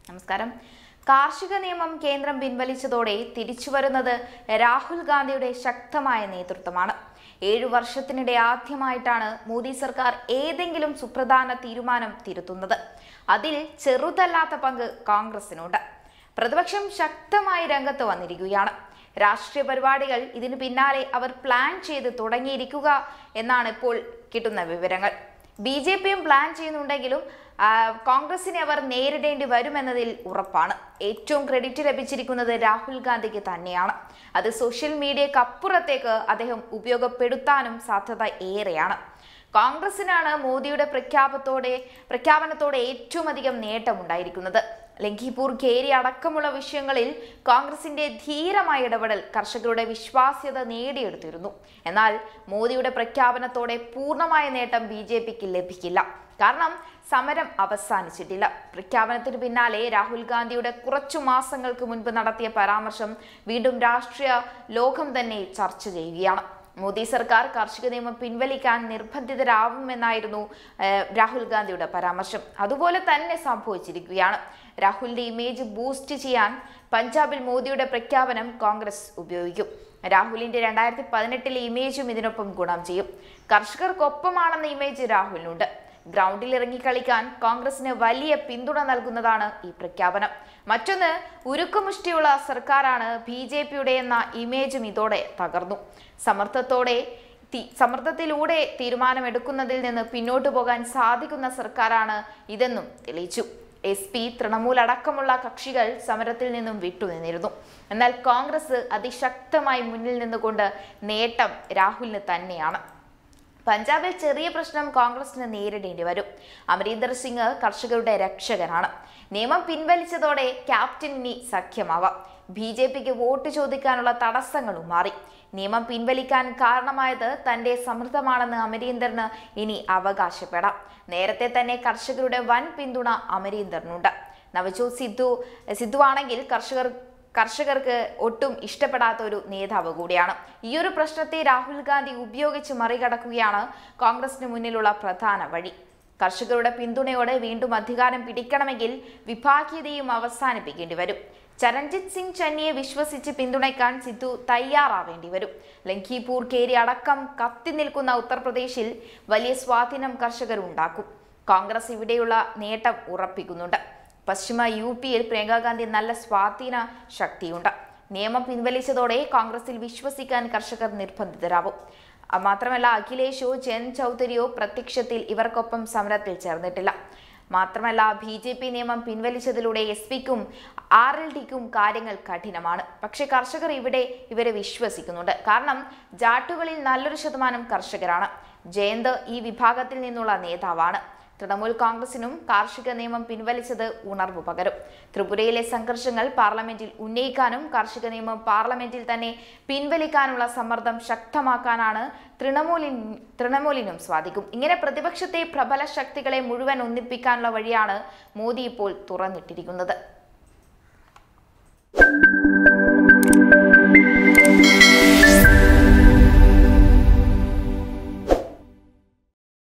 നമസ്കാരം കാർഷിക നിയമം കേന്ദ്രം പിൻവലിച്ചതോടെ തിരിച്ചുവരുന്നത് രാഹുൽ ഗാന്ധിയുടെ ശക്തമായ നേതൃത്വമാണ് ഏഴു വർഷത്തിനിടെ ആദ്യമായിട്ടാണ് മോദി സർക്കാർ ഏതെങ്കിലും സുപ്രധാന തീരുമാനം തിരുത്തുന്നത് അതിൽ ചെറുതല്ലാത്ത പങ്ക് കോൺഗ്രസിനുണ്ട് പ്രതിപക്ഷം ശക്തമായി രംഗത്ത് വന്നിരിക്കുകയാണ് രാഷ്ട്രീയ പരിപാടികൾ ഇതിനു പിന്നാലെ അവർ പ്ലാൻ ചെയ്ത് തുടങ്ങിയിരിക്കുക എന്നാണ് ഇപ്പോൾ കിട്ടുന്ന വിവരങ്ങൾ ബി ജെ പിയും പ്ലാൻ ചെയ്യുന്നുണ്ടെങ്കിലും ആ, കോൺഗ്രസിനെ അവർ നേരിടേണ്ടി വരുമെന്നതിൽ ഉറപ്പാണ് ഏറ്റവും ക്രെഡിറ്റ് ലഭിച്ചിരിക്കുന്നത് രാഹുൽ ഗാന്ധിക്ക് തന്നെയാണ് അത് സോഷ്യൽ മീഡിയക്ക് അപ്പുറത്തേക്ക് അദ്ദേഹം ഉപയോഗപ്പെടുത്താനും സാധ്യത ഏറെയാണ് കോൺഗ്രസിനാണ് മോദിയുടെ പ്രഖ്യാപനത്തോടെ പ്രഖ്യാപനത്തോടെ ഏറ്റവും അധികം നേട്ടമുണ്ടായിരിക്കുന്നത് ലങ്കിപൂർ ഖേരി അടക്കമുള്ള വിഷയങ്ങളിൽ കോൺഗ്രസിന്റെ ധീരമായ ഇടപെടൽ കർഷകരുടെ വിശ്വാസ്യത നേടിയെടുത്തിരുന്നു എന്നാൽ മോദിയുടെ പ്രഖ്യാപനത്തോടെ പൂർണ്ണമായ നേട്ടം ബി ജെ പിക്ക് ലഭിക്കില്ല കാരണം സമരം അവസാനിച്ചിട്ടില്ല പ്രഖ്യാപനത്തിന് പിന്നാലെ രാഹുൽ ഗാന്ധിയുടെ കുറച്ചു മാസങ്ങൾക്ക് മുൻപ് നടത്തിയ പരാമർശം വീണ്ടും രാഷ്ട്രീയ ലോകം തന്നെ ചർച്ച ചെയ്യുകയാണ് മോദി സർക്കാർ കാർഷിക നിയമം പിൻവലിക്കാൻ നിർബന്ധിതരാവുമെന്നായിരുന്നു ഏഹ്, രാഹുൽ ഗാന്ധിയുടെ പരാമർശം അതുപോലെ തന്നെ സംഭവിച്ചിരിക്കുകയാണ് രാഹുലിന്റെ ഇമേജ് ബൂസ്റ്റ് ചെയ്യാൻ പഞ്ചാബിൽ മോദിയുടെ പ്രഖ്യാപനം കോൺഗ്രസ് ഉപയോഗിക്കും രാഹുലിന്റെ രണ്ടായിരത്തി പതിനെട്ടിലെ ഇമേജും ഇതിനൊപ്പം ഗുണം ചെയ്യും കർഷകർക്കൊപ്പമാണെന്ന ഇമേജ് രാഹുലിനുണ്ട് ഗ്രൗണ്ടിൽ ഇറങ്ങി കളിക്കാൻ കോൺഗ്രസിന് വലിയ പിന്തുണ നൽകുന്നതാണ് ഈ പ്രഖ്യാപനം മറ്റൊന്ന് ഉരുക്കുമുഷ്ടിയുള്ള സർക്കാരാണ് ബി ജെ പിയുടെ എന്ന ഇമേജും ഇതോടെ തകർന്നു സമർത്ഥത്തോടെ തി- സമ്മർദ്ദത്തിലൂടെ തീരുമാനമെടുക്കുന്നതിൽ നിന്ന് പിന്നോട്ടു പോകാൻ സാധിക്കുന്ന സർക്കാരാണ് ഇതെന്നും തെളിയിച്ചു എസ് പി തൃണമൂൽ അടക്കമുള്ള കക്ഷികൾ സമരത്തിൽ നിന്നും വിട്ടുനിന്നിരുന്നു എന്നാൽ കോൺഗ്രസ് അതിശക്തമായി മുന്നിൽ നിന്നുകൊണ്ട് നേട്ടം രാഹുലിന് തന്നെയാണ് പഞ്ചാബിൽ ചെറിയ പ്രശ്നം കോൺഗ്രസിന് നേരിടേണ്ടി വരും അമരീന്ദർ സിംഗ് കർഷകരുടെ രക്ഷകനാണ് നിയമം പിൻവലിച്ചതോടെ ക്യാപ്റ്റൻ ഇനി സഖ്യമാവാം ബി ജെ പിക്ക് വോട്ട് ചോദിക്കാനുള്ള തടസ്സങ്ങളും മാറി നിയമം പിൻവലിക്കാൻ കാരണമായത് തന്റെ സമൃദ്ധമാണെന്ന് അമരീന്ദറിന് ഇനി അവകാശപ്പെടാം നേരത്തെ തന്നെ കർഷകരുടെ വൻ പിന്തുണ അമരീന്ദറിനുണ്ട് നവജോത് സിദ്ധു സിദ്ധു ആണെങ്കിൽ കർഷകർ കർഷകർക്ക് ഒട്ടും ഇഷ്ടപ്പെടാത്ത ഒരു നേതാവ് കൂടിയാണ് ഈ ഒരു പ്രശ്നത്തെ രാഹുൽ ഗാന്ധി ഉപയോഗിച്ച് മറികടക്കുകയാണ് കോൺഗ്രസിന് മുന്നിലുള്ള പ്രധാന വഴി കർഷകരുടെ പിന്തുണയോടെ വീണ്ടും അധികാരം പിടിക്കണമെങ്കിൽ വിഭാഗീയതയും അവസാനിപ്പിക്കേണ്ടി വരും ചരൺജിത് സിംഗ് ചന്നിയെ വിശ്വസിച്ച് പിന്തുണയ്ക്കാൻ സിദ്ധു തയ്യാറാവേണ്ടി വരും ലങ്കിപൂർ കേരി അടക്കം കത്തി നിൽക്കുന്ന ഉത്തർപ്രദേശിൽ വലിയ സ്വാധീനം കർഷകർ ഉണ്ടാക്കും കോൺഗ്രസ് ഇവിടെയുള്ള നേട്ടം ഉറപ്പിക്കുന്നുണ്ട് പശ്ചിമ യു പിയിൽ പ്രിയങ്ക ഗാന്ധി നല്ല സ്വാധീന ശക്തിയുണ്ട് നിയമം പിൻവലിച്ചതോടെ കോൺഗ്രസിൽ വിശ്വസിക്കാൻ കർഷകർ നിർബന്ധിതരാവും അ- മാത്രമല്ല അഖിലേഷോ ജയൻ ചൗധരിയോ പ്രത്യക്ഷത്തിൽ ഇവർക്കൊപ്പം സമരത്തിൽ ചേർന്നിട്ടില്ല മാത്രമല്ല ബി ജെ പി നിയമം പിൻവലിച്ചതിലൂടെ എസ് പിക്കും ആർ എൽ ഡിക്കും കാര്യങ്ങൾ കഠിനമാണ് പക്ഷേ കർഷകർ ഇവിടെ ഇവരെ വിശ്വസിക്കുന്നുണ്ട് കാരണം ജാട്ടുകളിൽ നല്ലൊരു ശതമാനം കർഷകരാണ് ജയന്ത് ഈ വിഭാഗത്തിൽ നിന്നുള്ള നേതാവാണ് തൃണമൂൽ കോൺഗ്രസിനും കാർഷിക നിയമം പിൻവലിച്ചത് ഉണർവ് പകരും ത്രിപുരയിലെ സംഘർഷങ്ങൾ പാർലമെന്റിൽ ഉന്നയിക്കാനും കാർഷിക നിയമം പാർലമെന്റിൽ തന്നെ പിൻവലിക്കാനുള്ള സമ്മർദ്ദം ശക്തമാക്കാനാണ് തൃണമൂലിൻ തൃണമൂലിനും സാധിക്കും ഇങ്ങനെ പ്രതിപക്ഷത്തെ പ്രബല ശക്തികളെ മുഴുവൻ ഒന്നിപ്പിക്കാനുള്ള വഴിയാണ് മോദി ഇപ്പോൾ തുറന്നിട്ടിരിക്കുന്നത്